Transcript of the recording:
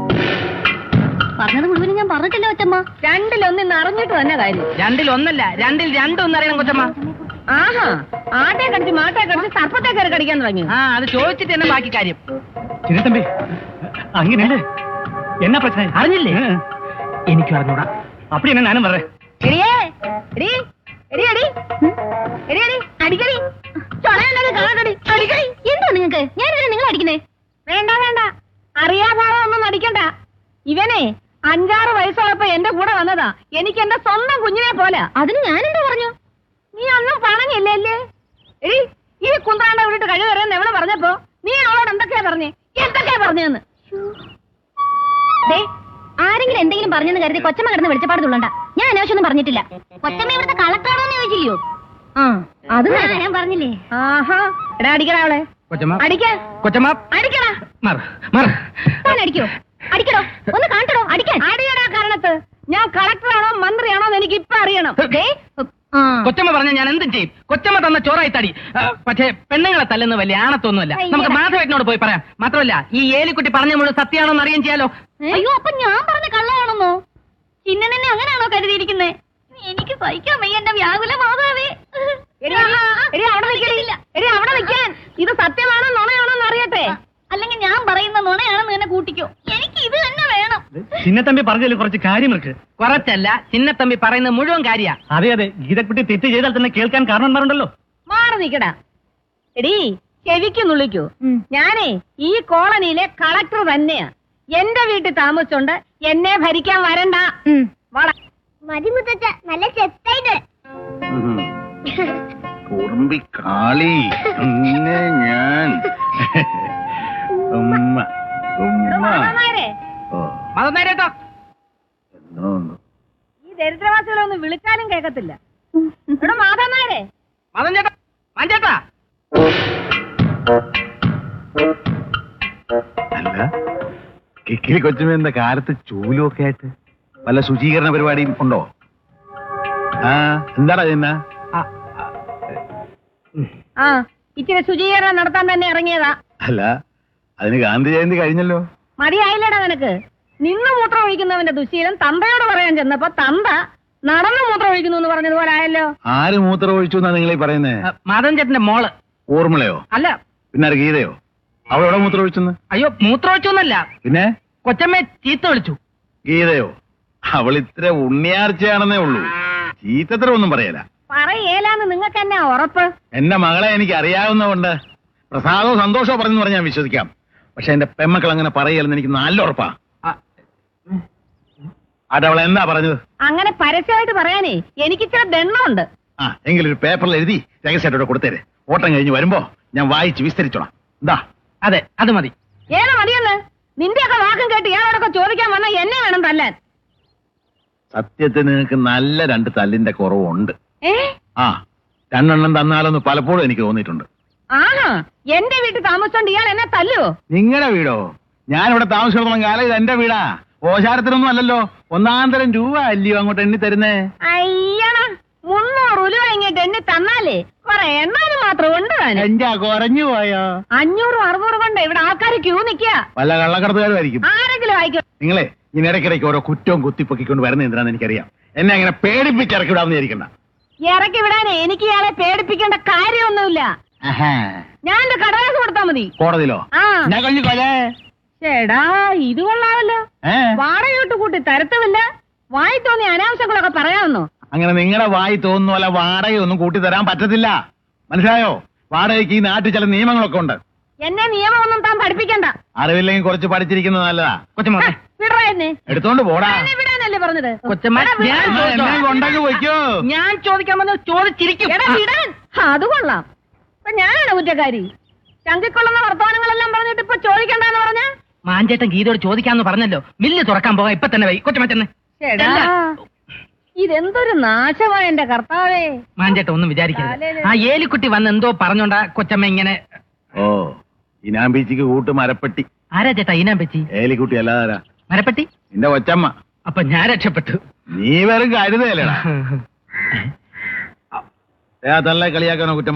പറഞ്ഞത് മുഴുവനും ഞാൻ പറഞ്ഞിട്ടില്ല ഒറ്റമ്മ രണ്ടിലൊന്നിന്ന് അറിഞ്ഞിട്ട് തന്നെ കാര്യം രണ്ടിൽ ഒന്നല്ല രണ്ടിൽ രണ്ടും അറിയണം കൊച്ചമ്മ ആഹാ ആട്ടെ കടിച്ച് മാട്ടെ കടിച്ച് സർപ്പത്തെ കയറി കടിക്കാൻ തുടങ്ങി ആ അത് ചോദിച്ചിട്ട് തന്നെ ബാക്കി കാര്യം சின்ன தம்பி அங்க நில்லு என்ன பிரச்சனை അറിഞ്ഞില്ലേ എനിക്ക് അറിഞ്ഞൂടാ அப்படி என்ன நானும் வர்றேன் എടിയേ എടി എടി എടി എടി എടി അടിക്കടി ചൊളയല്ലേ കാണടി അടിക്കടി എന്താ നിങ്ങക്ക് ഞാൻ ഇതിനെ നിങ്ങൾ അടിക്കുന്നേ വേണ്ട വേണ്ട അറിയാഭാവം ഒന്നും നടിക്കണ്ട ഇവനെ അഞ്ചാറ് വയസ്സുള്ളപ്പോ എന്റെ കൂടെ വന്നതാ എനിക്ക് എന്റെ സ്വന്തം കുഞ്ഞിനെ പോലെ അതിന് ഞാൻ എന്താ പറഞ്ഞു നീ ഒന്നും പറഞ്ഞില്ലേ അല്ലേ എടി ഈ കുന്താണ്ട വിട്ടിട്ട് കഴിവറിയെന്ന് എവിടെ പറഞ്ഞപ്പോ നീ അവളോട് എന്തൊക്കെയാ പറഞ്ഞേ എന്തൊക്കെയാ പറഞ്ഞെന്ന് ദേ ആരെങ്കിലും എന്തെങ്കിലും പറഞ്ഞെന്ന് കരുതി കൊച്ചമ്മ കിടന്ന് വെളിച്ചപ്പാട് തുള്ളണ്ട ഞാൻ അനാവശ്യമൊന്നും പറഞ്ഞിട്ടില്ല കൊച്ചമ്മ ഇവിടുത്തെ കളക്ടറാണോന്ന് ചോദിച്ചില്ലയോ ആ അത് ഞാൻ പറഞ്ഞില്ലേ ആഹാ എടാ അടിക്കടാ അവളെ കൊച്ചമ്മ അടിക്ക കൊച്ചമ്മ അടിക്കടാ മറ മറ താൻ അടിക്കോ അടിക്കടോ ഒന്ന് കാണിക്കടോ അടിക്കാൻ അടിയടാ കാരണത്ത് ഞാൻ കളക്ടറാണോ മന്ത്രിയാണോ എന്ന് എനിക്ക് ഇപ്പൊ അറിയണം ദേ, ആ. കൊച്ചമ്മ പറഞ്ഞ ഞാൻ എന്തും ചെയ്യും കൊച്ചമ്മ തന്ന ചോറായി തടി ആ, പക്ഷേ പെണ്ണുങ്ങളെ തല്ലുന്ന വലിയ ആണത്തൊന്നുമല്ല നമുക്ക് മാധവേട്ടനോട് പോയി പറയാം മാത്രമല്ല ഈ ഏലിക്കുട്ടി പറഞ്ഞ മുഴുവൻ സത്യമാണോന്ന് അറിയാൻ ചെയ്യാലോ അയ്യോ അപ്പൊ ഞാൻ പറഞ്ഞ കള്ളമാണെന്നോ ചിന്നനെ അങ്ങനെയാണോ കരുതിയിരിക്കുന്നേ എനിക്ക് സഹിക്കാൻ വയ്യ എന്റെ വ്യാകുല മാതാവേ എടി, എടി, എടി, അവിടെ നിൽക്കടി. എടി, അവിടെ നിൽക്കാൻ ഇത് സത്യമാണോ നുണയാണോ എന്ന് അറിയട്ടെ അല്ലെങ്കിൽ ഞാൻ പറയുന്ന നുണയാണെന്ന് തന്നെ കൂട്ടിക്കോ എനിക്ക് ഇത് തന്നെ വേണം சின்ன தம்பி പറഞ്ഞതിൽ കുറച്ച് കാര്യം ഇருக்கு കുറച്ചല്ല ചിന്നത്തമ്പി പറയുന്ന മുഴുവൻ കാര്യ അതെ അതെ ഗീതക്കുട്ടി തെറ്റ് ചെയ്താൽ തന്നെ കേൾക്കാൻ കാരണന്മാരുണ്ടല്ലോ മാറി നിക്കടാ എടി ചെവിക്ക് നുള്ളിക്കൂ ഉം. ഞാനേ ഈ കോളനിയിലെ കളക്ടർ തന്നെയാ എന്റെ വീട്ടിൽ താമസിച്ചോണ്ട് എന്നെ ഭരിക്കാൻ വരണ്ട വാടാ മതി മുത്തച്ഛ നല്ല ചെത്തായിട്ട് കുറുമ്പിക്കാളി നിന്നെ ഞാൻ ഉമ്മ ഉമ്മ മാമാരെ, ഓ മതം നേരേട്ടോ എന്നോ ഒന്ന്. ഈ ദരിദ്രവാസികളെ ഒന്ന് വിളിച്ചാലും കേൾക്കത്തില്ല ഇവിടെ മാധവന്മാരെ മതം ചേട്ടാ മഞ്ചേട്ടാ അല്ല കിക്കിലി കൊച്ചുമ എന്താ കാലത്ത് ചൂലും ഒക്കെ ആയിട്ട് വല്ല ശുചീകരണ പരിപാടിയും ഉണ്ടോ ആ എന്താടാ ചെന്ന ആ, ആ ഇച്ചിരി ശുചീകരണം നടത്താൻ തന്നെ ഇറങ്ങിയതാ അല്ല അതിന് ഗാന്ധി ജയന്തി കഴിഞ്ഞല്ലോ മതിയായില്ലടാ നിനക്ക് നിന്ന് മൂത്രം ഒഴിക്കുന്നവന്റെ ദുശീലം തന്തയോട് പറയാൻ ചെന്നപ്പോ തന്ത നടന്നു മൂത്രം ഒഴിക്കുന്നു എന്ന് പറഞ്ഞതുപോലെ ആയല്ലോ ആര് മൂത്രം ഒഴിച്ചു എന്നാ നിങ്ങളീ പറയുന്നേ ആ, മാധവൻ ചേട്ടന്റെ മോള് ഓർമ്മളയോ അല്ല പിന്നെ ആര് ഗീതയോ അവൾ എവിടെ മൂത്രം ഒഴിച്ചെന്ന് അയ്യോ മൂത്രമൊഴിച്ചൊന്നല്ല പിന്നെ കൊച്ചമ്മയെ ചീത്ത വിളിച്ചു ഗീതയോ അവൾ ഇത്ര ഉണ്ണിയാർച്ചയാണെന്നേ ഉള്ളൂ ചീത്തത്ര ഒന്നും പറയല പറയേലാന്ന് നിങ്ങൾക്ക് എന്നാ ഉറപ്പ് എന്റെ മകളെ എനിക്ക് അറിയാവുന്നതുകൊണ്ട് പ്രസാദോ സന്തോഷോ പറഞ്ഞു പറഞ്ഞാൽ വിശ്വസിക്കാം പക്ഷെ എന്റെ പെമ്മക്കൾ അങ്ങനെ പറയലെന്ന് എനിക്ക് നല്ല ഉറപ്പാ ആ, അത് അവൾ എന്താ പറഞ്ഞത് അങ്ങനെ പരസ്യമായിട്ട് പറയാനേ എനിക്ക് ഇച്ചിരി ദണ്ണമുണ്ട് ആ എങ്കിലും ഒരു പേപ്പറിൽ എഴുതി രഹസ്യമായിട്ടോടെ കൊടുത്തേര് ഓട്ടം കഴിഞ്ഞ് വരുമ്പോ ഞാൻ വായിച്ച് വിസ്തരിച്ചോളാം എന്താ അതെ അത് മതി ഏതാ മതിയെന്ന് നിന്റെയൊക്കെ വാക്കും കേട്ട് ഇയാളോടൊക്കെ ചോദിക്കാൻ വന്ന എന്നെ വേണം തല്ലാൻ സത്യത്തിന് നിനക്ക് നല്ല രണ്ട് തല്ലിന്റെ കുറവുണ്ട് ഏ ആ രണ്ടെണ്ണം തന്നാലൊന്ന് പലപ്പോഴും എനിക്ക് തോന്നിയിട്ടുണ്ട് ആഹാ എന്റെ വീട്ടിൽ താമസിച്ചോണ്ട് ഇയാൾ എന്നെ തല്ലുവോ നിങ്ങളുടെ വീടോ ഞാനിവിടെ താമസിച്ചിടത്തോളം കാലം ഇത് എന്റെ വീടാ ഓശാരത്തിനൊന്നും അല്ലല്ലോ ഒന്നാം തരം രൂപ അല്ലയോ അങ്ങോട്ട് എണ്ണി തരുന്നേ അയ്യണ മുന്നൂറ് ഉലുവ ഇങ്ങോട്ട് എണ്ണി തന്നാലേ കൊറേ എണ്ണാനും മാത്രം ഉണ്ട് താനും എന്റെ കുറഞ്ഞു പോയോ അഞ്ഞൂറും അറുന്നൂറും കൊണ്ട് ഇവിടെ ആൾക്കാർ ക്യൂ നിക്കുക വല്ല കള്ളക്കടത്തുകാരുമായിരിക്കും ആരെങ്കിലും ആയിക്കോ നിങ്ങളെ ഇങ്ങനെ ഇടയ്ക്കിടയ്ക്ക് ഓരോ കുറ്റവും കുത്തിപ്പൊക്കിക്കൊണ്ട് വരുന്ന എന്തിനാന്ന് എനിക്കറിയാം എന്നെ അങ്ങനെ പേടിപ്പിച്ച് ഇറക്കി വിടാമെന്ന് വിചാരിക്കണ്ട ഇറക്കി വിടാനേ എനിക്ക് ഇയാളെ പേടിപ്പിക്കേണ്ട കാര്യമൊന്നുമില്ല ആഹാ. ഞാൻ എന്റെ കടലാസ് കൊടുത്താ മതി കോടതിയിലോ ആ ഞാൻ കഴിഞ്ഞു കൊലേ ചേടാ ഇത് കൊള്ളാമല്ലോ ഏ വാടകയോട്ട് കൂട്ടി തരത്തുമില്ല വായി തോന്നി അനാവശ്യങ്ങളൊക്കെ പറയാമെന്നോ അങ്ങനെ നിങ്ങളുടെ വായി തോന്നുന്ന പോലെ വാടകയൊന്നും കൂട്ടി തരാൻ പറ്റത്തില്ല മനസ്സിലായോ വാടകയ്ക്ക് ഈ നാട്ടിൽ ചില നിയമങ്ങളൊക്കെ ഉണ്ട് എന്നെ നിയമമൊന്നും താൻ പഠിപ്പിക്കണ്ട അറിവില്ലെങ്കിൽ കുറച്ച് പഠിച്ചിരിക്കുന്നത് നല്ലതാ കൊച്ചമ്മ ഹ, വിടറാ എന്നെ എടുത്തോണ്ട് പോടാ എന്നെ വിടാനല്ലേ പറഞ്ഞത് കൊച്ചമ്മ എടാ, ഞാൻ വിടാൻ. എന്നാ എന്നെ കൊണ്ടങ്ങ് വയ്ക്കോ ഞാൻ ചോദിക്കാൻ വന്ന് ചോദിച്ചിരിക്കും എടാ വിടാൻ ആ, അത് കൊള്ളാം ഇപ്പൊ ഞാനാണ് കുറ്റക്കാരി ചങ്കിക്കൊള്ളുന്ന വർത്തമാനങ്ങളെല്ലാം പറഞ്ഞിട്ട് ഇപ്പൊ ചോദിക്കണ്ടെന്ന് പറഞ്ഞ മാഞ്ചേട്ടൻ ഗീതയോട് ചോദിക്കാന്ന് പറഞ്ഞല്ലോ മില്ല് തുറക്കാൻ പോകാം ഇപ്പൊ തന്നെ വൈ കൊച്ചമ്മ ചെന്ന് ചേടാ ഇതെന്തൊരു നാശമായ എന്റെ കർത്താവേ മാഞ്ചേട്ടൻ ഒന്നും വിചാരിക്കരുത് ആ ഏലിക്കുട്ടി വന്ന് എന്തോ പറഞ്ഞോണ്ടാ കൊച്ചമ്മ ഇങ്ങനെ ഓ ഇനാം ബീച്ചിക്ക് കൂട്ട് മരപ്പെട്ടി ആരാ ചേട്ടാ ഇനാൻ പറ്റി ഏലിക്കുട്ടി അല്ലാതാരാ മരപ്പെട്ടി നിന്റെ കൊച്ചമ്മ അപ്പൊ ഞാൻ രക്ഷപ്പെട്ടു നീ വെറും കരുതയല്ലേടാ തള്ള കളിയാക്കാനോ കുറ്റം